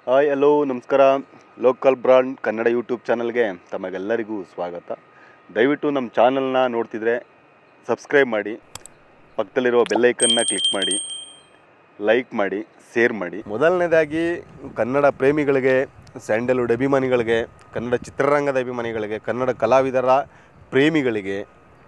hi hello ನಮಸ್ಕಾರ local brand Kannada YouTube ಚಾನಲ್ಗೆ ತಮಗೆಲ್ಲರಿಗೂ ಸ್ವಾಗತ ದಯವಿಟ್ಟು ನಮ್ಮ ಚಾನಲ್ನ ನೋಡ್ತಿದ್ರೆ ಸಬ್ಸ್ಕ್ರೈಬ್ ಮಾಡಿ ಪಕ್ಕದಲ್ಲಿರೋ ಬೆಲ್ಲೈಕನ್ನ ಕ್ಲಿಕ್ ಮಾಡಿ ಲೈಕ್ ಮಾಡಿ ಶೇರ್ ಮಾಡಿ ಮೊದಲನೇದಾಗಿ ಕನ್ನಡ ಪ್ರೇಮಿಗಳಿಗೆ ಸ್ಯಾಂಡಲ್ವುಡ್ ಅಭಿಮಾನಿಗಳಿಗೆ ಕನ್ನಡ ಚಿತ್ರರಂಗದ ಅಭಿಮಾನಿಗಳಿಗೆ ಕನ್ನಡ ಕಲಾವಿದರ ಪ್ರೇಮಿಗಳಿಗೆ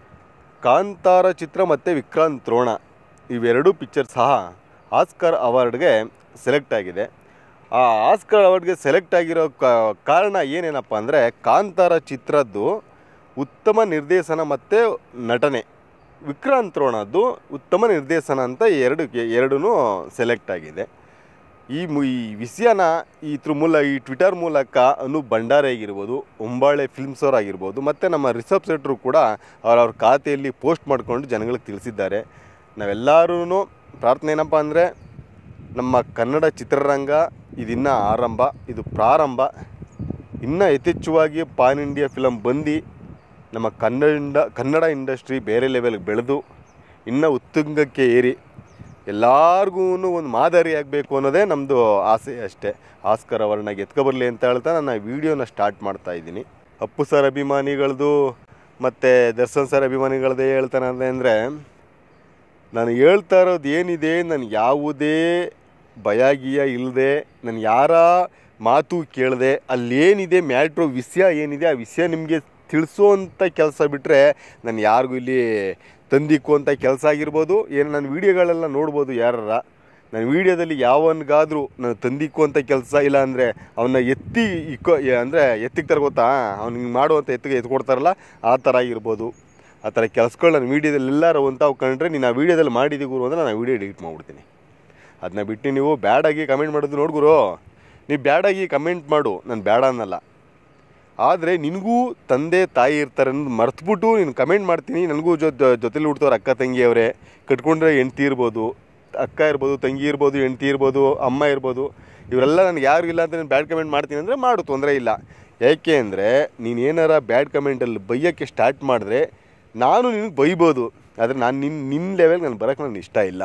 ಕಾಂತಾರ ಚಿತ್ರ ಮತ್ತು ವಿಕ್ರಾಂತ್ ದ್ರೋಣ ಇವೆರಡೂ ಪಿಕ್ಚರ್ ಸಹ ಆಸ್ಕರ್ ಅವಾರ್ಡ್ಗೆ ಸೆಲೆಕ್ಟ್ ಆಗಿದೆ ಆ ಆಸ್ಕರ್ ಅವಾರ್ಡ್ಗೆ ಸೆಲೆಕ್ಟ್ ಆಗಿರೋ ಕ- ಕಾರಣ ಏನೇನಪ್ಪ ಅಂದರೆ ಕಾಂತಾರ ಚಿತ್ರದ್ದು ಉತ್ತಮ ನಿರ್ದೇಶನ ಮತ್ತು ನಟನೆ ವಿಕ್ರಾಂತ್ ದ್ರೋಣದ್ದು ಉತ್ತಮ ನಿರ್ದೇಶನ ಅಂತ ಎರಡು ಎರಡೂ ಸೆಲೆಕ್ಟ್ ಆಗಿದೆ ಈ ಮು ಈ ವಿಷಯನ ಇದ್ರ ಮೂಲ ಈ ಟ್ವಿಟರ್ ಮೂಲಕ ಅನು ಭಂಡಾರಿ ಆಗಿರ್ಬೋದು ಒಂಬಾಳೆ ಫಿಲ್ಮ್ಸ್ ಅವ್ರು ಆಗಿರ್ಬೋದು ಮತ್ತು ನಮ್ಮ ರಿಸರ್ವ್ ಸೆಟ್ರು ಕೂಡ ಅವ್ರವ್ರ ಖಾತೆಯಲ್ಲಿ ಪೋಸ್ಟ್ ಮಾಡಿಕೊಂಡು ಜನಗಳಿಗೆ ತಿಳಿಸಿದ್ದಾರೆ ನಾವೆಲ್ಲರೂ ಪ್ರಾರ್ಥನೆ ಏನಪ್ಪ ಅಂದರೆ ನಮ್ಮ ಕನ್ನಡ ಚಿತ್ರರಂಗ ಇದಿನ್ನೂ ಆರಂಭ ಇದು ಪ್ರಾರಂಭ ಇನ್ನೂ ಯಥೇಚ್ಛವಾಗಿ ಪಾನ್ ಇಂಡಿಯಾ ಫಿಲಮ್ ಬಂದು ನಮ್ಮ ಕನ್ನಡ ಇಂಡ ಕನ್ನಡ ಇಂಡಸ್ಟ್ರಿ ಬೇರೆ ಲೆವೆಲ್ಗೆ ಬೆಳೆದು ಇನ್ನೂ ಉತ್ತುಂಗಕ್ಕೆ ಏರಿ ಎಲ್ಲಾರ್ಗೂ ಒಂದು ಮಾದರಿ ಆಗಬೇಕು ಅನ್ನೋದೇ ನಮ್ಮದು ಆಸೆ ಅಷ್ಟೇ ಆಸ್ಕರ್ ಅವರನ್ನ ಎತ್ಕೊಬರಲಿ ಅಂತ ಹೇಳ್ತಾ ನಾನು ವೀಡಿಯೋನ ಸ್ಟಾರ್ಟ್ ಮಾಡ್ತಾ ಇದ್ದೀನಿ ಅಪ್ಪು ಸರ್ ಅಭಿಮಾನಿಗಳದು ಮತ್ತು ದರ್ಶನ್ ಸರ್ ಅಭಿಮಾನಿಗಳದ್ದೇ ಹೇಳ್ತಾನೆ ಅಂದರೆ ನಾನು ಹೇಳ್ತಾ ಇರೋದು ಏನಿದೆ ನಾನು ಯಾವುದೇ ಭಯಾಗಿಯ ಇಲ್ಲದೆ ನಾನು ಯಾರ ಮಾತು ಕೇಳದೆ ಅಲ್ಲೇನಿದೆ ಮ್ಯಾಟ್ರು ವಿಷಯ ಏನಿದೆ ಆ ವಿಷಯ ನಿಮಗೆ ತಿಳಿಸೋವಂಥ ಕೆಲಸ ಬಿಟ್ಟರೆ ನಾನು ಯಾರಿಗೂ ಇಲ್ಲಿ ತಂದಿಕ್ಕುವಂಥ ಕೆಲಸ ಆಗಿರ್ಬೋದು ಏನು ನನ್ನ ವೀಡಿಯೋಗಳೆಲ್ಲ ನೋಡ್ಬೋದು ಯಾರ ನನ್ನ ವೀಡಿಯೋದಲ್ಲಿ ಯಾವನ್ಗಾದರೂ ನಾನು ತಂದಿಕ್ಕುವಂಥ ಕೆಲಸ ಇಲ್ಲ ಅಂದರೆ ಅವನ್ನ ಎತ್ತಿ ಇಕ್ಕೋ ಅಂದರೆ ಎತ್ತಿಗೆ ತರ ಗೊತ್ತಾ ಅವ್ನಿಗೆ ಮಾಡುವಂಥ ಎತ್ತಿಗೆ ಎತ್ಕೊಡ್ತಾರಲ್ಲ ಆ ಥರ ಆಗಿರ್ಬೋದು ಆ ಥರ ಕೆಲಸಗಳು ನಾನು ವೀಡಿಯೋದಲ್ಲಿ ಎಲ್ಲರೂ ಅಂತ ಕಂಡ್ರೆ ನೀನು ಆ ವೀಡಿಯೋದಲ್ಲಿ ಮಾಡಿದಿ ಗುರು ಅಂದರೆ ನಾನು ವೀಡಿಯೋ ಡಿಲೀಟ್ ಮಾಡಿಬಿಡ್ತೀನಿ ಅದನ್ನ ಬಿಟ್ಟು ನೀವು ಬ್ಯಾಡಾಗಿ ಕಮೆಂಟ್ ಮಾಡೋದು ನೋಡು ಗುರು ನೀವು ಬ್ಯಾಡಾಗಿ ಕಮೆಂಟ್ ಮಾಡು ನಾನು ಬೇಡ ಅನ್ನಲ್ಲ ಆದರೆ ನಿನಗೂ ತಂದೆ ತಾಯಿ ಇರ್ತಾರೆ ಅನ್ನೋದು ಮರ್ತ್ಬಿಟ್ಟು ನೀನು ಕಮೆಂಟ್ ಮಾಡ್ತೀನಿ ನನಗೂ ಜೊತೆ ಜೊತೆಲಿ ಹುಡ್ತವ್ರು ಅಕ್ಕ ತಂಗಿಯವರೇ ಕಟ್ಕೊಂಡ್ರೆ ಹೆಂಡ್ತಿ ಇರ್ಬೋದು ಅಕ್ಕ ಇರ್ಬೋದು ತಂಗಿ ಇರ್ಬೋದು ಹೆಂಡ್ತಿ ಇರ್ಬೋದು ಅಮ್ಮ ಇರ್ಬೋದು ಇವರೆಲ್ಲ ನನಗೆ ಯಾರು ಇಲ್ಲ ಅಂತ ನಾನು ಬ್ಯಾಡ್ ಕಮೆಂಟ್ ಮಾಡ್ತೀನಿ ಅಂದರೆ ಮಾಡು ತೊಂದರೆ ಇಲ್ಲ ಯಾಕೆ ಅಂದರೆ ನೀನು ಏನಾರ ಬ್ಯಾಡ್ ಕಮೆಂಟಲ್ಲಿ ಬೈಯೋಕ್ಕೆ ಸ್ಟಾರ್ಟ್ ಮಾಡಿದ್ರೆ ನಾನು ನಿನಗೆ ಬೈಬೋದು ಆದರೆ ನಾನು ನಿನ್ನ ನಿನ್ನ ಲೆವೆಲ್ಗೆ ನಾನು ಬರೋಕ್ಕೆ ನನಗೆ ಇಷ್ಟ ಇಲ್ಲ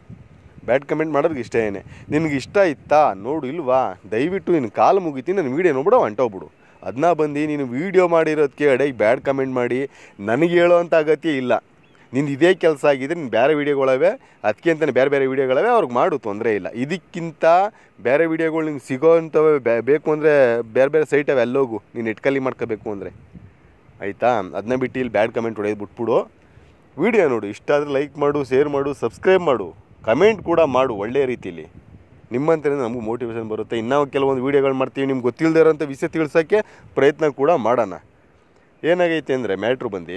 ಬ್ಯಾಡ್ ಕಮೆಂಟ್ ಮಾಡೋದಕ್ಕೆ ಇಷ್ಟ ಏನೇ ನಿನಗೆ ಇಷ್ಟ ಇತ್ತಾ ನೋಡು ಇಲ್ವಾ ದಯವಿಟ್ಟು ನಿನ್ನ ಕಾಲು ಮುಗಿತೀನಿ ನಾನು ವೀಡಿಯೋ ನೋಡ್ಬಿಡು ಹೊಂಟೋಗ್ಬಿಡು ಅದನ್ನ ಬಂದು ನೀನು ವೀಡಿಯೋ ಮಾಡಿರೋದಕ್ಕೆ ಅಡೆಗೆ ಬ್ಯಾಡ್ ಕಮೆಂಟ್ ಮಾಡಿ ನನಗೆ ಹೇಳೋವಂಥ ಅಗತ್ಯ ಇಲ್ಲ ನಿಂದು ಇದೇ ಕೆಲಸ ಆಗಿದೆ ನೀನು ಬೇರೆ ವೀಡಿಯೋಗಳವೆ ಅದಕ್ಕೆ ಅಂತಲೇ ಬೇರೆ ಬೇರೆ ವೀಡಿಯೋಗಳವೆ ಅವ್ರಿಗೆ ಮಾಡು ತೊಂದರೆ ಇಲ್ಲ ಇದಕ್ಕಿಂತ ಬೇರೆ ವೀಡಿಯೋಗಳು ನಿಂಗೆ ಸಿಗೋವಂಥವೆ ಬೇ- ಬೇಕು ಅಂದರೆ ಬೇರೆ ಬೇರೆ ಸೈಟ್ ಅವೆ ಅಲ್ಲೋಗು ನೀನು ಇಟ್ಕಲ್ಲಿ ಮಾಡ್ಕೋಬೇಕು ಅಂದರೆ ಆಯಿತಾ ಅದನ್ನ ಬಿಟ್ಟು ಇಲ್ಲಿ ಬ್ಯಾಡ್ ಕಮೆಂಟ್ ಹೊಡೆಯೋದು ಬಿಟ್ಬಿಡು ವಿಡಿಯೋ ನೋಡು ಇಷ್ಟ ಆದರೆ ಲೈಕ್ ಮಾಡು ಶೇರ್ ಮಾಡು ಸಬ್ಸ್ಕ್ರೈಬ್ ಮಾಡು ಕಮೆಂಟ್ ಕೂಡ ಮಾಡು ಒಳ್ಳೆಯ ರೀತಿಯಲ್ಲಿ ನಿಮ್ಮಂತರಿಂದ ನಮಗೂ ಮೋಟಿವೇಶನ್ ಬರುತ್ತೆ ಇನ್ನೂ ಕೆಲವೊಂದು ವೀಡಿಯೋಗಳು ಮಾಡ್ತೀವಿ ನಿಮ್ಗೆ ಗೊತ್ತಿಲ್ಲದೆ ಇರೋಂಥ ವಿಷಯ ತಿಳಿಸೋಕ್ಕೆ ಪ್ರಯತ್ನ ಕೂಡ ಮಾಡೋಣ ಏನಾಗೈತೆ ಅಂದರೆ ಮ್ಯಾಟ್ರು ಬಂದು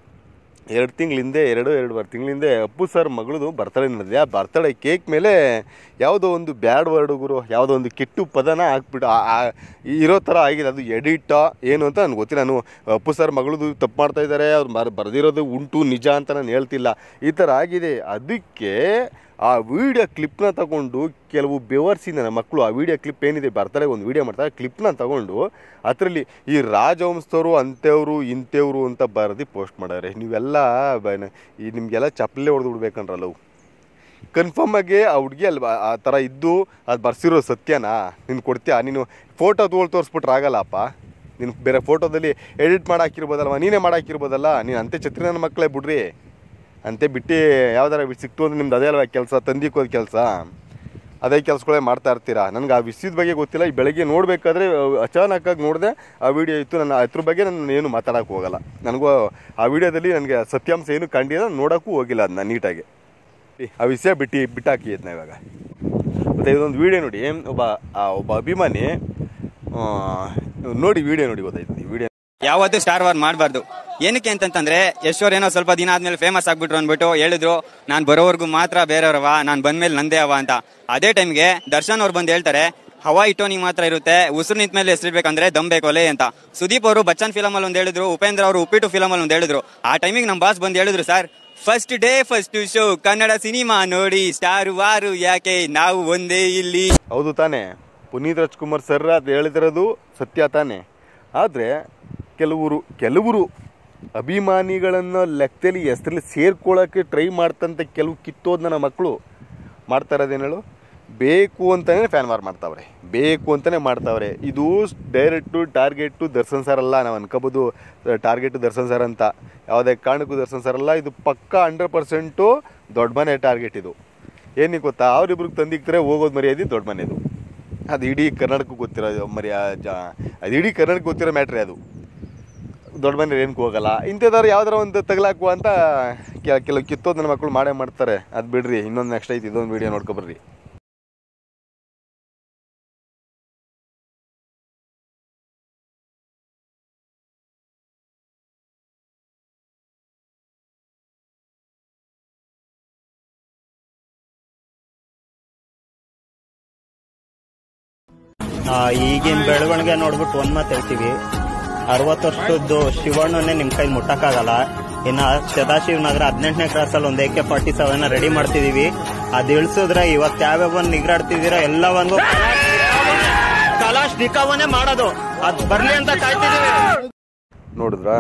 ಎರಡು ತಿಂಗಳಿಂದೆ ಎರಡು ಎರಡುವರೆ ತಿಂಗಳಿಂದೆ ಅಪ್ಪು ಸರ್ ಮಗಳದು ಬರ್ತಡೇ ನಡೆದಿದೆ ಆ ಬರ್ತಡೇ ಕೇಕ್ ಮೇಲೆ ಯಾವುದೋ ಒಂದು ಬ್ಯಾಡ್ ವರ್ಡ್ ಗುರು ಯಾವುದೋ ಒಂದು ಕೆಟ್ಟು ಪದನ ಹಾಕ್ಬಿಟ್ಟು ಆ- ಆ- ಇರೋ ಥರ ಆಗಿದೆ ಅದು ಎಡಿಟಾ ಏನು ಅಂತ ನನಗೆ ಗೊತ್ತಿಲ್ಲ ನಾನು ಅಪ್ಪು ಸರ್ ಮಗಳದು ತಪ್ಪು ಮಾಡ್ತಾ ಇದ್ದಾರೆ ಅವ್ರು ಬರ್ ಬರೆದಿರೋದು ಉಂಟು ನಿಜ ಅಂತ ನಾನು ಹೇಳ್ತಿಲ್ಲ ಈ ಥರ ಆಗಿದೆ ಅದಕ್ಕೆ ಆ ವಿಡಿಯೋ ಕ್ಲಿಪ್ನ ತಗೊಂಡು ಕೆಲವು ಬೆವರ್ಸಿ ನನ್ನ ಮಕ್ಕಳು ಆ ವಿಡಿಯೋ ಕ್ಲಿಪ್ ಏನಿದೆ ಬರ್ತಾರೆ ಒಂದು ವಿಡಿಯೋ ಮಾಡ್ತಾರೆ ಕ್ಲಿಪ್ನ ತಗೊಂಡು ಅದರಲ್ಲಿ ಈ ರಾಜವಂಶದವರು ಅಂಥವ್ರು ಇಂಥವ್ರು ಅಂತ ಬರೆದು ಪೋಸ್ಟ್ ಮಾಡಾರೆ ನೀವೆಲ್ಲ ಬ- ಈ ನಿಮಗೆಲ್ಲ ಚಪ್ಪಲೆ ಹೊಡೆದು ಬಿಡ್ಬೇಕಂದ್ರಲ್ಲವು ಕನ್ಫರ್ಮ್ ಆಗಿ ಆ ಹುಡುಗಿ ಅಲ್ಲಿ ಬ- ಆ ಥರ ಇದ್ದು ಅದು ಬರ್ಸಿರೋ ಸತ್ಯನಾ ನೀನು ಕೊಡ್ತೀಯಾ ನೀನು ಫೋಟೋ ತೋಲ್ ತೋರಿಸ್ಬಿಟ್ರೆ ಆಗಲ್ಲಪ್ಪ ನೀನು ಬೇರೆ ಫೋಟೋದಲ್ಲಿ ಎಡಿಟ್ ಮಾಡಾಕಿರ್ಬೋದಲ್ವ ನೀನೇ ಮಾಡಾಕಿರ್ಬೋದಲ್ಲ ನೀನು ಅಂತೆ ಛತ್ರಿ ನನ್ನ ಮಕ್ಕಳೇ ಬಿಡ್ರಿ ಅಂತೆ ಬಿಟ್ಟು ಯಾವ್ದಾರ ಸಿಕ್ತು ಅಂದ್ರೆ ನಿಮ್ದು ಅದೇ ಅಲ್ವಾ ಕೆಲಸ ತಂದಿಕ್ಕೋದು ಕೆಲಸ ಅದೇ ಕೆಲಸಗಳೇ ಮಾಡ್ತಾ ಇರ್ತೀರಾ ನನಗೆ ಆ ವಿಷಯದ ಬಗ್ಗೆ ಗೊತ್ತಿಲ್ಲ ಈ ಬೆಳಗ್ಗೆ ನೋಡಬೇಕಾದ್ರೆ ಅಚಾನಕ್ಕಾಗಿ ನೋಡಿದೆ ಆ ವಿಡಿಯೋ ಇತ್ತು ನನ್ನ ಅದ್ರ ಬಗ್ಗೆ ನಾನು ಏನು ಮಾತಾಡೋಕೆ ಹೋಗಲ್ಲ ನನಗೂ ಆ ವಿಡಿಯೋದಲ್ಲಿ ನನಗೆ ಸತ್ಯಾಂಶ ಏನು ಕಂಡಿಲ್ಲ ನೋಡೋಕ್ಕೂ ಹೋಗಿಲ್ಲ ಅದನ್ನ ನೀಟಾಗಿ ಆ ವಿಷಯ ಬಿಟ್ಟು ಬಿಟ್ಟಾಕಿ ಅದನ್ನ ಇವಾಗ ಮತ್ತು ಇದೊಂದು ವಿಡಿಯೋ ನೋಡಿ ಒಬ್ಬ ಆ ಒಬ್ಬ ಅಭಿಮಾನಿ ಆ, ನೋಡಿ ವಿಡಿಯೋ ನೋಡಿ ಗೊತ್ತಾಯ್ತು ಈ ವಿಡಿಯೋ ಯಾವತ್ತೂ ಸ್ಟಾರ್ ವಾರ್ ಮಾಡಬಾರ್ದು ಏನಕ್ಕೆ ಅಂತಂತಂದ್ರೆ ಯಶ್ವರ್ ಏನೋ ಸ್ವಲ್ಪ ದಿನ ಆದ್ಮೇಲೆ ಫೇಮಸ್ ಆಗ್ಬಿಟ್ರು ಅಂದ್ಬಿಟ್ಟು ಹೇಳಿದ್ರು ನಾನ್ ಬರೋವರೆಗೂ ಮಾತ್ರ ಬೇರೆಯವ್ರವ ನಾನ್ ಬಂದ್ಮೇಲೆ ನಂದೇ ಅವ ಅಂತ ಅದೇ ಟೈಮ್ಗೆ ದರ್ಶನ್ ಅವ್ರು ಬಂದು ಹೇಳ್ತಾರೆ ಹವಾ ಇಟ್ಟೋನಿಗೆ ಮಾತ್ರ ಇರುತ್ತೆ ಉಸಿರು ನಿಂತ ಮೇಲೆ ಹೆಸರಿಡ್ಬೇಕಂದ್ರೆ ದಮ್ ಬೇಕೋಲೆ ಅಂತ ಸುದೀಪ್ ಅವರು ಬಚ್ಚನ್ ಫಿಲಮ್ ಅಲ್ಲಿ ಒಂದು ಹೇಳಿದ್ರು ಉಪೇಂದ್ರ ಅವರು ಉಪ್ಪಿಟ್ಟು ಫಿಲಮ್ ಅಲ್ಲಿ ಒಂದು ಹೇಳಿದ್ರು ಆ ಟೈಮಿಗೆ ನಮ್ಮ ಬಾಸ್ ಬಂದು ಹೇಳಿದ್ರು sir first day first show Kannada cinema ನೋಡಿ ಸ್ಟಾರ್ ವಾರು ಯಾಕೆ ನಾವು ಒಂದೇ ಇಲ್ಲಿ ಹೌದು ತಾನೇ ಪುನೀತ್ ರಾಜ್ಕುಮಾರ್ ಸರ್ ಅದು ಹೇಳಿದಿರೋದು ಸತ್ಯ ತಾನೇ ಆದರೆ ಕೆಲವರು ಕೆಲವರು ಅಭಿಮಾನಿಗಳನ್ನು ಲೆಕ್ಕದಲ್ಲಿ ಹೆಸರಲ್ಲಿ ಸೇರ್ಕೊಳ್ಳೋಕ್ಕೆ ಟ್ರೈ ಮಾಡ್ತಂತ ಕೆಲವು ಕಿತ್ತೋದ್ ನನ್ನ ಮಕ್ಕಳು ಮಾಡ್ತಾ ಇರೋದೇನು ಹೇಳು ಬೇಕು ಅಂತಲೇ ಫ್ಯಾನ್ ವಾರ್ ಮಾಡ್ತಾವ್ರೆ ಬೇಕು ಅಂತಲೇ ಮಾಡ್ತಾವ್ರೆ ಇದು ಡೈರೆಕ್ಟು ಟಾರ್ಗೆಟು ದರ್ಶನ್ ಸರ್ ಅಲ್ಲ ನಾವು ಅನ್ಕೋಬೋದು ಟಾರ್ಗೆಟು ದರ್ಶನ್ ಸರ್ ಅಂತ ಯಾವುದೇ ಕಾರಣಕ್ಕೂ ದರ್ಶನ್ ಸರ್ ಅಲ್ಲ ಇದು ಪಕ್ಕ ಹಂಡ್ರೆಡ್ ಪರ್ಸೆಂಟು ದೊಡ್ಡ ಮನೆ ಟಾರ್ಗೆಟ್ ಇದು ಏನಿಗೆ ಗೊತ್ತಾ ಅವ್ರಿಬ್ರಿಗೆ ತಂದಿಕ್ತಾರೆ ಹೋಗೋದು ಮರ್ಯಾದೆ ದೊಡ್ಡ ಮನೆದು ಅದು ಇಡೀ ಕರ್ನಾಟಕಕ್ಕೆ ಗೊತ್ತಿರೋ ಮರ್ಯಾ ಜ ಅದು ಇಡೀ ಕರ್ನಾಟಕಕ್ಕೆ ಗೊತ್ತಿರೋ ಮ್ಯಾಟ್ರಿ ಅದು ದೊಡ್ಡ ಮನೆ ಏನಕ್ಕೆ ಹೋಗಲ್ಲ ಇಂಥದ್ದಾರು ಯಾವ್ದಾರ ಒಂದು ತಗಲಾಕುವ ಅಂತ ಕೆಲ ಕೆಲವು ಕಿತ್ತೋದು ನನ್ನ ಮಕ್ಕಳು ಮಾಡೇ ಮಾಡ್ತಾರೆ ಅದು ಬಿಡ್ರಿ ಇನ್ನೊಂದು ನೆಕ್ಸ್ಟ್ ಐತಿ ಇದೊಂದು ವೀಡಿಯೋ ನೋಡ್ಕೊಬರ್ರಿ ಆ, ಈಗಿನ ಬೆಳವಣಿಗೆ ನೋಡ್ಬಿಟ್ಟು ಒಂದ್ ಮಾತು ಹೇಳ್ತೀವಿ ಅರವತ್ತು ವರ್ಷದ್ದು ಶಿವಣ್ಣನೇ ನಿಮ್ ಕೈ ಮುಟ್ಟಕ್ಕಾಗಲ್ಲ ಇನ್ನ ಸದಾಶಿವ ನಗರ ಹದಿನೆಂಟನೇ ಕ್ರಾಸ್ ಅಲ್ಲಿ ಒಂದು A K forty seven ready ಮಾಡ್ತಿದೀವಿ ಅದ್ ಇಳಿಸಿದ್ರೆ ಇವತ್ತು ಯಾವ್ಯಾವ ನಿಗ್ರಾಡ್ತಿದ್ದೀರಾ ಎಲ್ಲವನ್ಗೂ ಕಲಾಶ್ ದಿಕ್ಕಾವನ್ನೇ ಮಾಡೋದು ಅದ್ ಬರ್ಲಿ ಅಂತ ಕಾಯ್ತಿದೀವಿ ನೋಡಿದ್ರಾ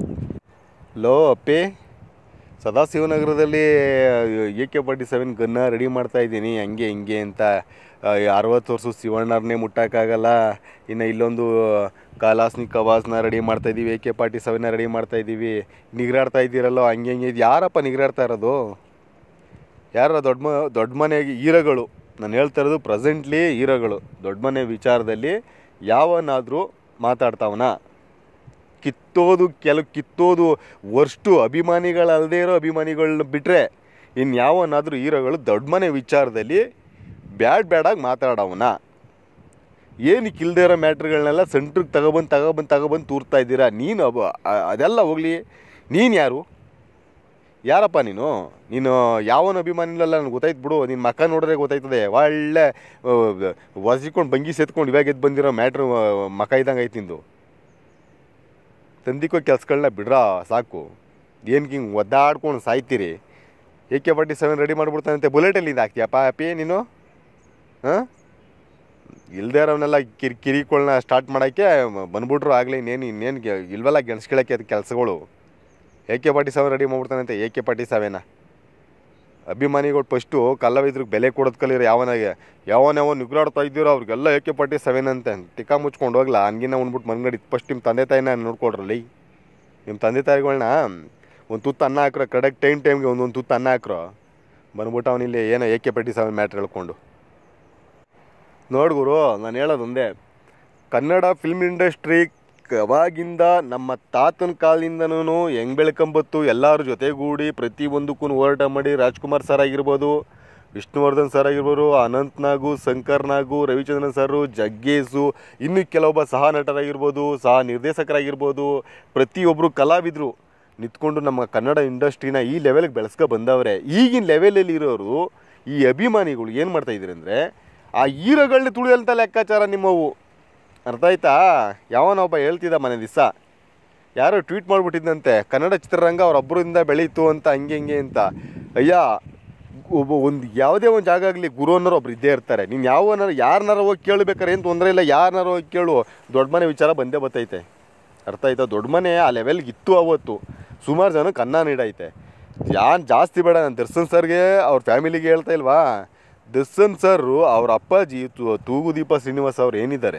ಲೋ ಅಪ್ಪಿ ಸದಾಶಿವನಗರದಲ್ಲಿ ಎ ಕೆ ಫಾರ್ಟಿ ಸೆವೆನ್ ಗನ್ನ ರೆಡಿ ಮಾಡ್ತಾ ಇದ್ದೀನಿ ಹಂಗೆ ಹಿಂಗೆ ಅಂತ ಅರವತ್ತು ವರ್ಷದ ಶಿವಣ್ಣರನ್ನೇ ಮುಟ್ಟೋಕ್ಕಾಗಲ್ಲ ಇನ್ನು ಇಲ್ಲೊಂದು ಕಾಲಾಸ್ನಿ ಕವಾಸ್ನ ರೆಡಿ ಮಾಡ್ತಾ ಇದ್ದೀವಿ ಎ ಕೆ ಫಾರ್ಟಿ ಸೆವೆನ್ನ ರೆಡಿ ಮಾಡ್ತಾ ಇದ್ದೀವಿ ನಿಗ್ರಾಡ್ತಾ ಇದ್ದೀರಲ್ಲೋ ಹಂಗೆ ಹಿಂಗೆ ಇದು ಯಾರಪ್ಪ ನಿಗ್ರಾಡ್ತಾ ಇರೋದು ಯಾರ ದೊಡ್ಡ ಮ ದೊಡ್ಡ ಮನೆ ಹೀರೋಗಳು ನಾನು ಹೇಳ್ತಾ ಇರೋದು ಪ್ರೆಸೆಂಟ್ಲಿ ಹೀರೋಗಳು ದೊಡ್ಡ ಮನೆ ವಿಚಾರದಲ್ಲಿ ಯಾವನಾದರೂ ಮಾತಾಡ್ತಾವನ ಕಿತ್ತೋದು ಕೆಲವು ಕಿತ್ತೋದು ವರ್ಷ್ಟು ಅಭಿಮಾನಿಗಳಲ್ಲದೆ ಇರೋ ಅಭಿಮಾನಿಗಳನ್ನ ಬಿಟ್ಟರೆ ಇನ್ನು ಯಾವನಾದರೂ ಹೀರೋಗಳು ದೊಡ್ಡ ಮನೆ ವಿಚಾರದಲ್ಲಿ ಬ್ಯಾಡ್ ಬ್ಯಾಡಾಗಿ ಮಾತಾಡವನ ಏನಕ್ಕೆ ಇಲ್ದೇ ಇರೋ ಮ್ಯಾಟ್ರ್ಗಳನ್ನೆಲ್ಲ ಸೆಂಟ್ರಿಗೆ ತಗೊಬಂದು ತಗೊಬಂದು ತಗೊಬಂದು ತೂರ್ತಾ ಇದ್ದೀರಾ ನೀನು ಅಬ ಅ- ಅದೆಲ್ಲ ಹೋಗಲಿ ನೀನು ಯಾರು ಯಾರಪ್ಪ ನೀನು ನೀನು ಯಾವನ ಅಭಿಮಾನಿಲಲ್ಲ ನನಗೆ ಗೊತ್ತಾಯ್ತು ಬಿಡು ನಿನ್ನ ಮಕ್ಕ ನೋಡಿದ್ರೆ ಗೊತ್ತಾಯ್ತದೆ ಒಳ್ಳೆ ಒಸಿಕೊಂಡು ಬಂಗಿ ಸೆತ್ಕೊಂಡು ಇವಾಗ ಎದ್ದು ಬಂದಿರೋ ಮ್ಯಾಟ್ರ್ ಮಕ ಇದ್ದಂಗೆ ಐತಿ ನಿಂದು ತಂದಿಕೋ ಕೆಲ್ಸಗಳನ್ನ ಬಿಡ್ರ ಸಾಕು ಏನಕ್ಕೆ ಹಿಂಗೆ ಒದ್ದಾಡ್ಕೊಂಡು ಸಾಯ್ತೀರಿ A K forty seven ready ಮಾಡ್ಬಿಡ್ತಾನಂತೆ ಬುಲೆಟಲ್ಲಿಂದ ಹಾಕ್ತೀಯಪ್ಪ ಅಪ್ಪಿ ನೀನು ಹಾಂ ಇಲ್ದೇ ಇರೋವನ್ನೆಲ್ಲ ಕಿರಿ ಕಿರಿಕೊಳನ್ನ ಸ್ಟಾರ್ಟ್ ಮಾಡೋಕ್ಕೆ ಬಂದ್ಬಿಟ್ರು ಆಗಲಿ ಇನ್ನೇನು ಇನ್ನೇನು ಗೆ- ಇಲ್ವಲ್ಲ ಗೆಣಸ್ಕೊಳಕ್ಕೆ ಅದು ಕೆಲಸಗಳು A K forty seven ready ಮಾಡ್ಬಿಡ್ತಾನಂತೆ ಎ ಕೆ ಫಾರ್ಟಿ ಸೆವೆನ ಅಭಿಮಾನಿಗಳು ಫಸ್ಟು ಕಲಾವಿದ್ರಿಗೆ ಬೆಲೆ ಕೊಡೋದು ಕಲೀರಿ ಯಾವನಾಗೆ ಯಾವನ ಯಾವ ನಿಗ್ರಾಡ್ತಾ ಇದ್ದೀರೋ ಅವ್ರಿಗೆಲ್ಲ ಎ ಕೆ ಫಾರ್ಟಿ ಸೆವೆನ್ ಅಂತೆ ಟಿಕಾ ಮುಚ್ಕೊಂಡು ಹೋಗ್ಲಾ ಹಂಗಿನ ಉಂಡ್ಬಿಟ್ಟು ಮನ್ಗಡಿ ಫಸ್ಟ್ ನಿಮ್ಮ ತಂದೆ ತಾಯಿನ ನೋಡ್ಕೊಡ್ರಲ್ಲಿ ನಿಮ್ಮ ತಂದೆ ತಾಯಿಗಳನ್ನ ಒಂದು ತುತ್ತು ಅನ್ನ ಹಾಕ್ರೋ ಕರೆಕ್ಟ್ ಟೈಮ್ ಟೈಮ್ಗೆ ಒಂದೊಂದು ತುತ್ತು ಅನ್ನ ಹಾಕ್ರೋ ಬಂದ್ಬಿಟ್ಟು ಅವನಿಲ್ಲಿ ಏನೋ A K forty seven matter ಹೇಳ್ಕೊಂಡು ನೋಡ್ ಗುರು ನಾನು ಹೇಳೋದು ಒಂದೇ ಕನ್ನಡ ಫಿಲ್ಮ್ ಇಂಡಸ್ಟ್ರಿ ಅವಾಗಿಂದ ನಮ್ಮ ತಾತನ ಕಾಲದಿಂದನೂ ಹೆಂಗ್ ಬೆಳ್ಕೊಂಬತ್ತು ಎಲ್ಲರ ಜೊತೆಗೂಡಿ ಪ್ರತಿಯೊಂದಕ್ಕೂ ಹೋರಾಟ ಮಾಡಿ ರಾಜ್ಕುಮಾರ್ ಸರ್ ಆಗಿರ್ಬೋದು ವಿಷ್ಣುವರ್ಧನ್ ಸರ್ ಆಗಿರ್ಬೋದು ಅನಂತ್ ನಾಗು ಶಂಕರ್ ನಾಗು ರವಿಚಂದ್ರನ್ ಸರು ಜಗ್ಗೇಶು ಇನ್ನು ಕೆಲವೊಬ್ಬ ಸಹ ನಟರಾಗಿರ್ಬೋದು ಸಹ ನಿರ್ದೇಶಕರಾಗಿರ್ಬೋದು ಪ್ರತಿಯೊಬ್ಬರು ಕಲಾವಿದರು ನಿಂತ್ಕೊಂಡು ನಮ್ಮ ಕನ್ನಡ ಇಂಡಸ್ಟ್ರಿನ ಈ ಲೆವೆಲ್ಗೆ ಬೆಳೆಸ್ಕೊ ಬಂದವ್ರೆ ಈಗಿನ ಲೆವೆಲಲ್ಲಿ ಇರೋರು ಈ ಅಭಿಮಾನಿಗಳು ಏನು ಮಾಡ್ತಾ ಇದ್ದೀರಿ ಅಂದರೆ ಆ ಹೀರೋಗಳನ್ನ ತುಳಿಯಂಥ ಲೆಕ್ಕಾಚಾರ ನಿಮ್ಮವು ಅರ್ಥ ಆಯ್ತಾ ಯಾವನೊಬ್ಬ ಹೇಳ್ತಿದ್ದ ಮನೆ ದಿವಸ ಯಾರೋ ಟ್ವೀಟ್ ಮಾಡಿಬಿಟ್ಟಿದ್ದಂತೆ ಕನ್ನಡ ಚಿತ್ರರಂಗ ಅವರೊಬ್ಬರಿಂದ ಬೆಳೀತು ಅಂತ ಹಂಗೆ ಹಿಂಗೆ ಅಂತ ಅಯ್ಯ ಒಬ್ಬ ಒಂದು ಯಾವುದೇ ಒಂದು ಜಾಗ ಆಗಲಿ ಗುರು ಅನ್ನೋರು ಒಬ್ರು ಇದ್ದೇ ಇರ್ತಾರೆ ನೀನು ಯಾವನಾರ ಯಾರನ್ನಾರ ಹೋಗಿ ಕೇಳಬೇಕಾರೆ ಏನು ತೊಂದರೆ ಇಲ್ಲ ಯಾರನ್ನಾರ ಹೋಗಿ ಕೇಳು ದೊಡ್ಡ ಮನೆ ವಿಚಾರ ಬಂದೇ ಬತ್ತೈತೆ ಅರ್ಥ ಆಯ್ತಾ ದೊಡ್ಡ ಮನೆ ಆ ಲೆವೆಲ್ಗೆ ಇತ್ತು ಅವತ್ತು ಸುಮಾರು ಜನಕ್ಕೆ ಅನ್ನ ನೀಡೈತೆ ಯಾನ್ ಜಾಸ್ತಿ ಬೇಡ ನಾನು ದರ್ಶನ್ ಸರ್ಗೆ ಅವ್ರ ಫ್ಯಾಮಿಲಿಗೆ ಹೇಳ್ತಾ ಇಲ್ವಾ ದರ್ಶನ್ ಸರ್ ಅವ್ರ ಅಪ್ಪಾಜಿ ತು- ತೂಗುದೀಪ ಶ್ರೀನಿವಾಸ್ ಅವ್ರು ಏನಿದ್ದಾರೆ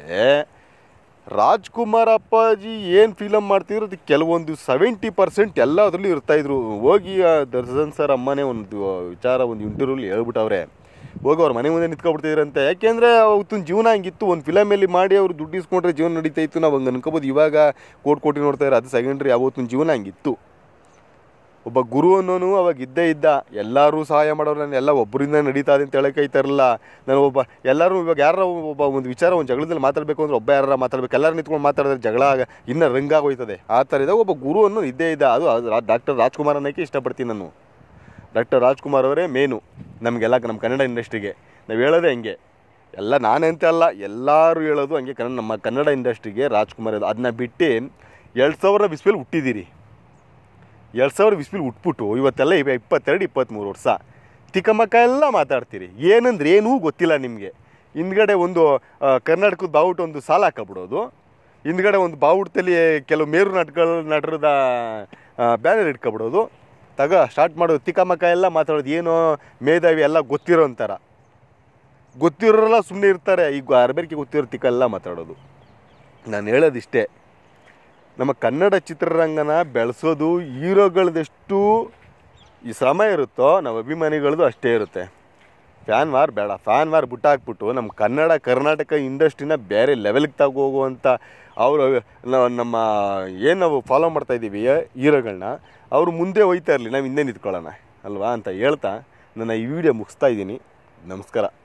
ರಾಜ್ಕುಮಾರ್ ಅಪ್ಪಾಜಿ ಏನು ಫಿಲಮ್ ಮಾಡ್ತಿದ್ರು ಅದು ಕೆಲವೊಂದು ಸೆವೆಂಟಿ ಪರ್ಸೆಂಟ್ ಎಲ್ಲದರಲ್ಲೂ ಇರ್ತಾಯಿದ್ರು ಹೋಗಿ ಆ ದರ್ಶನ್ ಸರ್ ಅಮ್ಮನೇ ಒಂದು ವಿಚಾರ ಒಂದು ಇಂಟರ್ವ್ಯೂಲಿ ಹೇಳ್ಬಿಟ್ಟವ್ರೆ ಹೋಗಿ ಅವ್ರ ಮನೆ ಮುಂದೆ ನಿಂತ್ಕೊಬಿಡ್ತಿದ್ರಂತೆ ಯಾಕೆಂದರೆ ಅವತ್ತಿನ ಜೀವನ ಹಂಗಿತ್ತು ಒಂದು ಫಿಲಮಲ್ಲಿ ಮಾಡಿ ಅವ್ರು ದುಡ್ಡು ಇಸ್ಕೊಂಡ್ರೆ ಜೀವನ ನಡೀತಾ ಇತ್ತು ನಾವು ಹಂಗೆ ಅನ್ಕೋಬೋದು ಇವಾಗ ಕೋಟಿ ಕೋಟಿ ನೋಡ್ತಾ ಇರೋ ಅದು ಸೆಕೆಂಡ್ರಿ ಅವತ್ತಿನ ಜೀವನ ಹಂಗಿತ್ತು ಒಬ್ಬ ಗುರು ಅನ್ನೋನು ಅವಾಗ ಇದ್ದೇ ಇದ್ದ ಎಲ್ಲರೂ ಸಹಾಯ ಮಾಡೋರು ನಾನು ಎಲ್ಲ ಒಬ್ಬರಿಂದ ನಡೀತಾ ಇದೆ ಅಂತ ಹೇಳಕ್ಕೆ ಇರಲಿಲ್ಲ ನಾನು ಒಬ್ಬ ಎಲ್ಲರೂ ಇವಾಗ ಯಾರ ಒಬ್ಬ ಒಂದು ವಿಚಾರ ಒಂದು ಜಗಳದಲ್ಲಿ ಮಾತಾಡಬೇಕು ಅಂದ್ರೆ ಒಬ್ಬ ಯಾರು ಮಾತಾಡ್ಬೇಕು ಎಲ್ಲರೂ ನಿಂತ್ಕೊಂಡು ಮಾತಾಡಿದ್ರೆ ಜಗಳ ಆಗ- ಇನ್ನೂ ರಂಗಾಗೋಯ್ತದೆ ಆ ಥರ ಇದ್ದಾಗ ಒಬ್ಬ ಗುರು ಅನ್ನೋನು ಇದ್ದೇ ಇದ್ದ ಅದು ಡಾಕ್ಟರ್ ರಾಜ್ಕುಮಾರ್ ಅನ್ನೋಕ್ಕೆ ಇಷ್ಟಪಡ್ತೀನಿ ನಾನು ಡಾಕ್ಟರ್ ರಾಜ್ಕುಮಾರ್ ಅವರೇ ಮೇನು ನಮಗೆಲ್ಲ ನಮ್ಮ ಕನ್ನಡ ಇಂಡಸ್ಟ್ರಿಗೆ ನಾವು ಹೇಳೋದೇ ಹಂಗೆ ಎಲ್ಲ ನಾನಂತ ಅಲ್ಲ ಎಲ್ಲರೂ ಹೇಳೋದು ಹಂಗೆ ಕನ್ನಡ ನಮ್ಮ ಕನ್ನಡ ಇಂಡಸ್ಟ್ರಿಗೆ ರಾಜ್ಕುಮಾರ್ ಅದನ್ನ ಬಿಟ್ಟು ಎರಡು ಸಾವಿರ ಬಿಸ್ಪೇಲಿ ಹುಟ್ಟಿದ್ದೀರಿ ಎರಡು ಸಾವಿರ ಬಿಸ್ಪಿಲ್ ಉಟ್ಬಿಟ್ಟು ಇವತ್ತೆಲ್ಲ ಇವ ಇಪ್ಪತ್ತೆರಡು ಇಪ್ಪತ್ತ್ಮೂರು ವರ್ಷ ತಿಕ್ಕಮಕ್ಕ ಎಲ್ಲ ಮಾತಾಡ್ತೀರಿ ಏನಂದ್ರೆ ಏನೂ ಗೊತ್ತಿಲ್ಲ ನಿಮಗೆ ಹಿಂದ್ಗಡೆ ಒಂದು ಆ, ಕರ್ನಾಟಕದ ಬಾವುಟ ಒಂದು ಸಾಲ ಹಾಕಬಿಡೋದು ಹಿಂದ್ಗಡೆ ಒಂದು ಬಾವುಟದಲ್ಲಿ ಕೆಲವು ಮೇರು ನಟಗಳ ನಟರದ ಬ್ಯಾನರ್ ಇಟ್ಕೊಬಿಡೋದು ತಗ ಸ್ಟಾರ್ಟ್ ಮಾಡೋದು ತಿಕ್ಕಮಕ್ಕ ಎಲ್ಲ ಮಾತಾಡೋದು ಏನೋ ಮೇಧಾವಿ ಎಲ್ಲ ಗೊತ್ತಿರೋ ಅಂತಾರ ಗೊತ್ತಿರೋರೆಲ್ಲ ಸುಮ್ಮನೆ ಇರ್ತಾರೆ ಈಗ ಅರ್ಬೇರಿಗೆ ಗೊತ್ತಿರ್ತಿಕ್ಕೆಲ್ಲ ಮಾತಾಡೋದು ನಾನು ಹೇಳೋದಿಷ್ಟೇ ನಮ್ಮ ಕನ್ನಡ ಚಿತ್ರರಂಗನ ಬೆಳೆಸೋದು ಹೀರೋಗಳದೆಷ್ಟು ಈ ಶ್ರಮ ಇರುತ್ತೋ ನಮ್ಮ ಅಭಿಮಾನಿಗಳದ್ದು ಅಷ್ಟೇ ಇರುತ್ತೆ ಫ್ಯಾನ್ ವಾರ್ ಬೇಡ ಫ್ಯಾನ್ ವಾರ್ ಬಿಟ್ಟಾಕ್ಬಿಟ್ಟು ನಮ್ಮ ಕನ್ನಡ ಕರ್ನಾಟಕ ಇಂಡಸ್ಟ್ರಿನ ಬೇರೆ ಲೆವೆಲ್ಗೆ ತಗೋಗುವಂಥ ಅವರು ನಮ್ಮ ಏನು ನಾವು ಫಾಲೋ ಮಾಡ್ತಾ ಇದ್ದೀವಿ ಹೀರೋಗಳನ್ನ ಅವರು ಮುಂದೆ ಹೋಯ್ತಾ ಇರಲಿ ನಾವು ಹಿಂದೆ ನಿಂತ್ಕೊಳ್ಳೋಣ ಅಲ್ವಾ ಅಂತ ಹೇಳ್ತಾ ನನ್ನ ಈ ವಿಡಿಯೋ ಮುಗಿಸ್ತಾ ಇದ್ದೀನಿ ನಮಸ್ಕಾರ